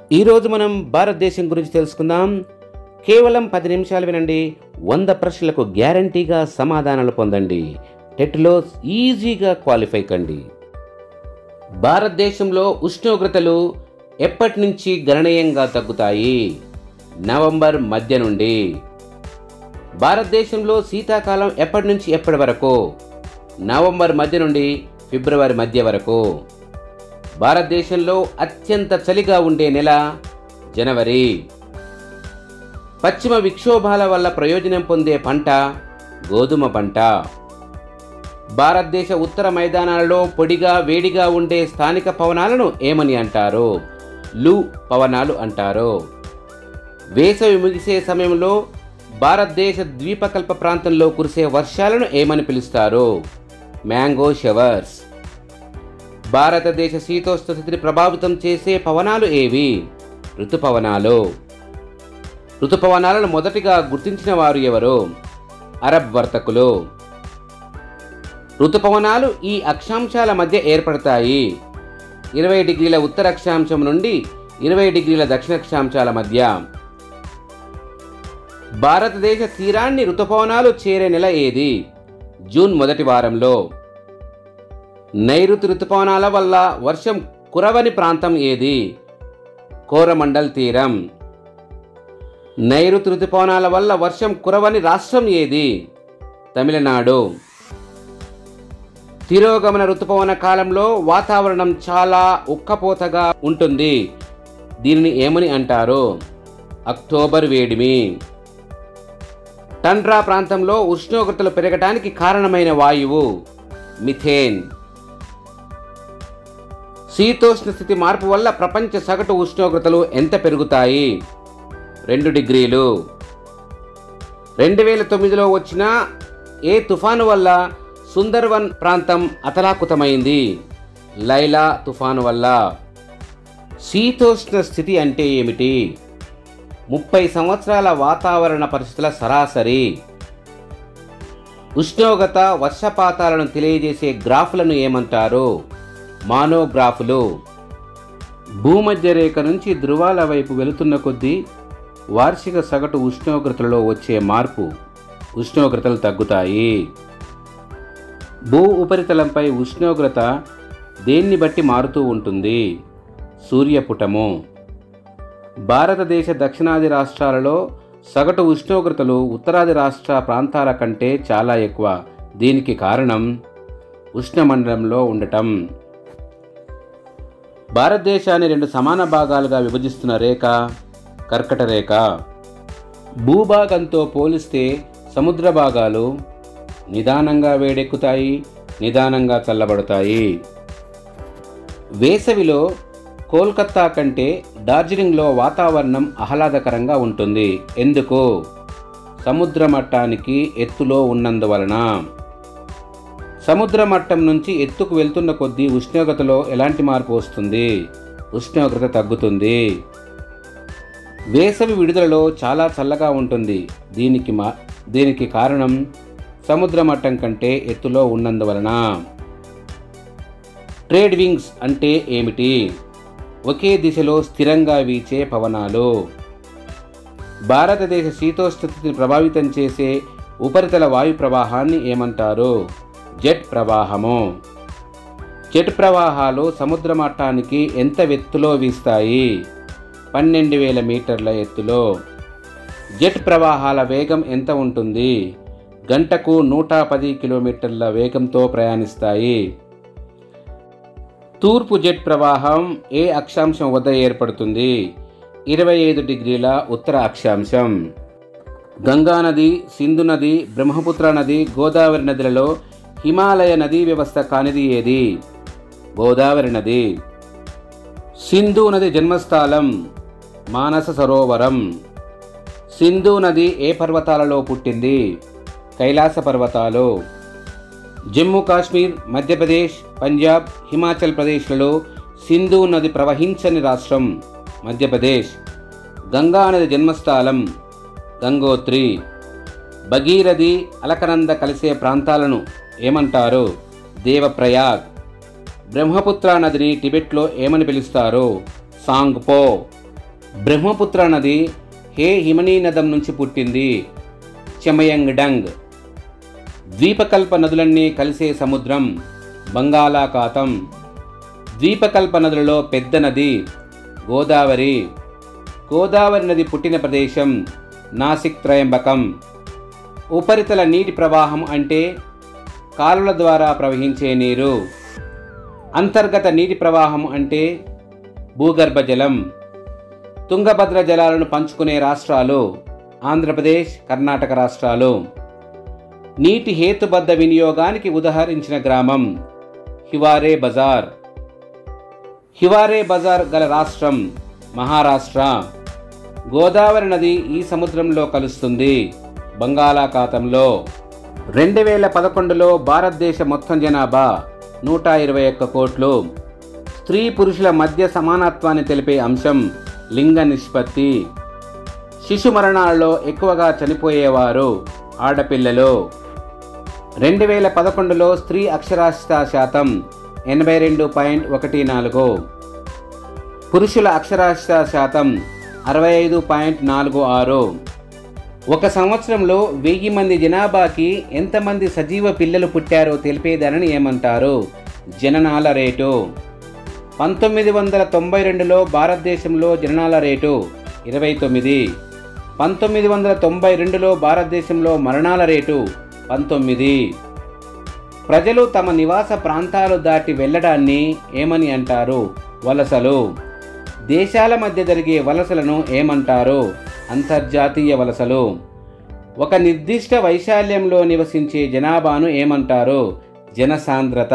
ఈరోజు మనం భారతదేశం గురించి తెలుసుకుందాం కేవలం పది నిమిషాలు వినండి వంద ప్రశ్నలకు గ్యారంటీగా సమాధానాలు పొందండి టెట్లో ఈజీగా క్వాలిఫై కండి భారతదేశంలో ఉష్ణోగ్రతలు ఎప్పటి నుంచి గణనీయంగా తగ్గుతాయి నవంబర్ మధ్య నుండి భారతదేశంలో శీతాకాలం ఎప్పటి నుంచి ఎప్పటి వరకు నవంబర్ మధ్య నుండి ఫిబ్రవరి మధ్య వరకు భారతదేశంలో అత్యంత చలిగా ఉండే నెల జనవరి పశ్చిమ విక్షోభాల వల్ల ప్రయోజనం పొందే పంట గోధుమ పంట భారతదేశ ఉత్తర మైదానాలలో పొడిగా వేడిగా ఉండే స్థానిక పవనాలను ఏమని అంటారు లు పవనాలు అంటారు వేసవి ముగిసే సమయంలో భారతదేశ ద్వీపకల్ప ప్రాంతంలో కురిసే వర్షాలను ఏమని పిలుస్తారు మ్యాంగో షవర్స్ భారతదేశ శీతోష్ణ స్థితిని ప్రభావితం చేసే పవనాలు ఏవి ఋతుపవనాలు ఋతుపవనాలను మొదటిగా గుర్తించిన వారు ఎవరు అరబ్ వర్తకులు ఋతుపవనాలు ఈ అక్షాంశాల మధ్య ఏర్పడతాయి ఇరవై డిగ్రీల ఉత్తర అక్షాంశం నుండి ఇరవై డిగ్రీల దక్షిణ అక్షాంశాల మధ్య భారతదేశ తీరాన్ని ఋతుపవనాలు చేరే నెల ఏది జూన్ మొదటి వారంలో నైరుతి ఋతుపవనాల వల్ల వర్షం కురవని ప్రాంతం ఏది కోరమండల్ తీరం నైరుతి ఋతుపవనాల వల్ల వర్షం కురవని రాష్ట్రం ఏది తమిళనాడు తిరోగమన ఋతుపవన కాలంలో వాతావరణం చాలా ఉక్కపోతగా ఉంటుంది దీనిని ఏమని అంటారు అక్టోబర్ వేడిమి టండ్రా ప్రాంతంలో ఉష్ణోగ్రతలు పెరగడానికి కారణమైన వాయువు మిథేన్ శీతోష్ణ స్థితి మార్పు వల్ల ప్రపంచ సగటు ఉష్ణోగ్రతలు ఎంత పెరుగుతాయి రెండు డిగ్రీలు రెండు వేల తొమ్మిదిలో వచ్చిన ఏ తుఫాను వల్ల సుందర్వన్ ప్రాంతం అతలాకుతమైంది లైలా తుఫాను వల్ల శీతోష్ణ స్థితి అంటే ఏమిటి ముప్పై సంవత్సరాల వాతావరణ పరిస్థితుల సరాసరి ఉష్ణోగ్రత వర్షపాతాలను తెలియజేసే గ్రాఫులను ఏమంటారు మానోగ్రాఫులు భూమధ్య రేఖ నుంచి ధృవాల వైపు వెళుతున్న కొద్దీ వార్షిక సగటు ఉష్ణోగ్రతలలో వచ్చే మార్పు ఉష్ణోగ్రతలు తగ్గుతాయి భూ ఉపరితలంపై ఉష్ణోగ్రత దేన్ని బట్టి మారుతూ ఉంటుంది సూర్యపుటము భారతదేశ దక్షిణాది రాష్ట్రాలలో సగటు ఉష్ణోగ్రతలు ఉత్తరాది రాష్ట్ర ప్రాంతాల కంటే చాలా ఎక్కువ దీనికి కారణం ఉష్ణమండలంలో ఉండటం భారతదేశాన్ని రెండు సమాన భాగాలుగా విభజిస్తున్న రేఖ కర్కట రేఖ భూభాగంతో పోలిస్తే సముద్ర భాగాలు నిదానంగా వేడెక్కుతాయి నిదానంగా చల్లబడతాయి వేసవిలో కోల్కత్తా కంటే డార్జిలింగ్లో వాతావరణం ఆహ్లాదకరంగా ఉంటుంది ఎందుకు సముద్ర మట్టానికి ఎత్తులో ఉన్నందువలన సముద్ర మట్టం నుంచి ఎత్తుకు వెళ్తున్న కొద్దీ ఉష్ణోగ్రతలో ఎలాంటి మార్పు వస్తుంది ఉష్ణోగ్రత తగ్గుతుంది వేసవి విడుదలలో చాలా చల్లగా ఉంటుంది దీనికి మా దీనికి కారణం సముద్ర మట్టం కంటే ఎత్తులో ఉన్నందువలన ట్రేడ్ వింగ్స్ అంటే ఏమిటి ఒకే దిశలో స్థిరంగా వీచే పవనాలు భారతదేశ శీతోష్ణ స్థితిని ప్రభావితం చేసే ఉపరితల వాయు ప్రవాహాన్ని ఏమంటారు జెట్ ప్రవాహము జెట్ ప్రవాహాలు సముద్ర మట్టానికి ఎంత ఎత్తులో వీస్తాయి పన్నెండు వేల మీటర్ల ఎత్తులో జెట్ ప్రవాహాల వేగం ఎంత ఉంటుంది గంటకు నూట పది కిలోమీటర్ల వేగంతో ప్రయాణిస్తాయి తూర్పు జెట్ ప్రవాహం ఏ అక్షాంశం వద్ద ఏర్పడుతుంది ఇరవై ఐదు డిగ్రీల ఉత్తర అక్షాంశం గంగా నది సింధు నది బ్రహ్మపుత్ర నది గోదావరి నదులలో హిమాలయ నదీ వ్యవస్థ కానిది ఏది గోదావరి నది సింధు నది జన్మస్థానం మానస సరోవరం సింధు నది ఏ పర్వతాలలో పుట్టింది కైలాస పర్వతాలు జమ్మూ కాశ్మీర్ మధ్యప్రదేశ్ పంజాబ్ హిమాచల్ ప్రదేశ్లలో సింధు నది ప్రవహించని రాష్ట్రం మధ్యప్రదేశ్ గంగా నది జన్మస్థానం గంగోత్రి భగీరథి అలకనంద కలిసే ప్రాంతాలను ఏమంటారు దేవప్రయాగ్ బ్రహ్మపుత్ర నదిని టిబెట్లో ఏమని పిలుస్తారు సాంగ్పో బ్రహ్మపుత్ర నది హే హిమనీ నదం నుంచి పుట్టింది చెమయంగ్డంగ్ ద్వీపకల్ప నదులన్నీ కలిసే సముద్రం బంగాళాఖాతం ద్వీపకల్ప నదులలో పెద్ద నది గోదావరి గోదావరి నది పుట్టిన ప్రదేశం నాసిక్ త్రయంబకం ఉపరితల నీటి ప్రవాహం అంటే కాలువల ద్వారా ప్రవహించే నీరు అంతర్గత నీటి ప్రవాహం అంటే భూగర్భ జలం తుంగభద్ర జలాలను పంచుకునే రాష్ట్రాలు ఆంధ్రప్రదేశ్ కర్ణాటక రాష్ట్రాలు నీటి హేతుబద్ధ వినియోగానికి ఉదహరించిన గ్రామం హివారే బజార్ హివారే బజార్ గల రాష్ట్రం మహారాష్ట్ర గోదావరి నది ఈ సముద్రంలో కలుస్తుంది బంగాళాఖాతంలో రెండు వేల పదకొండులో భారతదేశ మొత్తం జనాభా నూట ఇరవై ఒక్క కోట్లు స్త్రీ పురుషుల మధ్య సమానత్వాన్ని తెలిపే అంశం లింగ నిష్పత్తి శిశు మరణాలలో ఎక్కువగా చనిపోయేవారు ఆడపిల్లలు రెండు వేల పదకొండులో స్త్రీ అక్షరాస్యత శాతం ఎనభై రెండు పాయింట్ ఒకటి నాలుగు పురుషుల అక్షరాస్యత శాతం అరవై ఐదు పాయింట్ నాలుగు ఆరు ఒక సంవత్సరంలో వెయ్యి మంది జనాభాకి ఎంతమంది సజీవ పిల్లలు పుట్టారో తెలిపేదానని ఏమంటారు జననాల రేటు పంతొమ్మిది వందల తొంభై రెండులో భారతదేశంలో జననాల రేటు ఇరవై తొమ్మిది పంతొమ్మిది వందల తొంభై రెండులో భారతదేశంలో మరణాల రేటు పంతొమ్మిది ప్రజలు తమ నివాస ప్రాంతాలు దాటి వెళ్ళడాన్ని ఏమని అంటారు వలసలు దేశాల మధ్య జరిగే వలసలను ఏమంటారు అంతర్జాతీయ వలసలు ఒక నిర్దిష్ట వైశాల్యంలో నివసించే జనాభాను ఏమంటారు జనసాంద్రత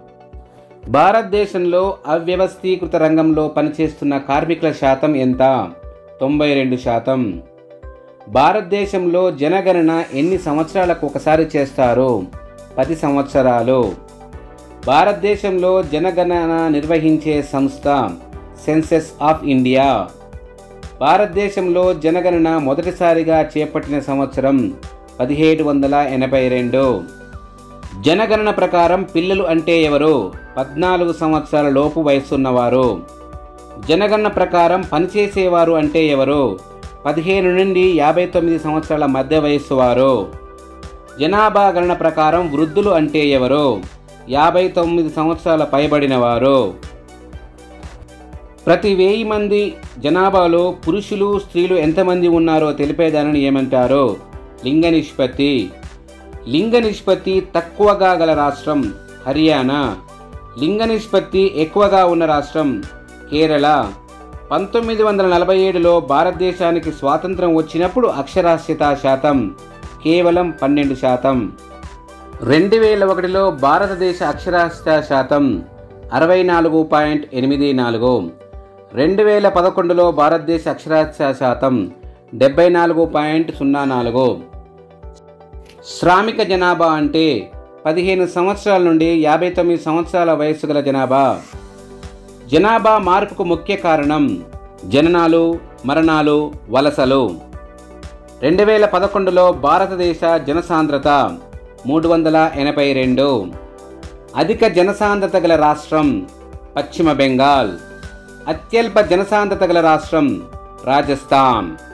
భారతదేశంలో అవ్యవస్థీకృత రంగంలో పనిచేస్తున్న కార్మికుల శాతం ఎంత తొంభై రెండు శాతం భారతదేశంలో జనగణన ఎన్ని సంవత్సరాలకు ఒకసారి చేస్తారు పది సంవత్సరాలు భారతదేశంలో జనగణన నిర్వహించే సంస్థ సెన్సెస్ ఆఫ్ ఇండియా భారతదేశంలో జనగణన మొదటిసారిగా చేపట్టిన సంవత్సరం పదిహేడు వందల ఎనభై రెండు జనగణన ప్రకారం పిల్లలు అంటే ఎవరు పద్నాలుగు సంవత్సరాల లోపు వయసున్నవారు జనగణన ప్రకారం పనిచేసేవారు అంటే ఎవరు పదిహేను నుండి యాభై తొమ్మిది సంవత్సరాల మధ్య వయస్సు వారు జనాభా గణన ప్రకారం వృద్ధులు అంటే ఎవరు యాభై తొమ్మిది సంవత్సరాల పైబడిన వారు ప్రతి వెయ్యి మంది జనాభాలో పురుషులు స్త్రీలు ఎంతమంది ఉన్నారో తెలిపేదానిని ఏమంటారు లింగ నిష్పత్తి లింగ నిష్పత్తి తక్కువగా గల రాష్ట్రం హర్యానా లింగ నిష్పత్తి ఎక్కువగా ఉన్న రాష్ట్రం కేరళ పంతొమ్మిది వందల నలభై ఏడులో భారతదేశానికి స్వాతంత్రం వచ్చినప్పుడు అక్షరాస్యత శాతం కేవలం పన్నెండు శాతం రెండు వేల ఒకటిలో భారతదేశ అక్షరాస్యత శాతం అరవై నాలుగు పాయింట్ ఎనిమిది నాలుగు రెండు వేల పదకొండులో భారతదేశ అక్షరాస్యత శాతం డెబ్బై నాలుగు పాయింట్ సున్నా నాలుగు శ్రామిక జనాభా అంటే పదిహేను సంవత్సరాల నుండి యాభై తొమ్మిది సంవత్సరాల వయస్సు గల జనాభా జనాభా మార్పుకు ముఖ్య కారణం జననాలు మరణాలు వలసలు రెండు వేల పదకొండులో భారతదేశ జనసాంద్రత మూడు వందల ఎనభై రెండు అధిక జనసాంద్రత గల రాష్ట్రం పశ్చిమ బెంగాల్ అత్యల్ప జనసాంద్రత గల రాష్ట్రం రాజస్థాన్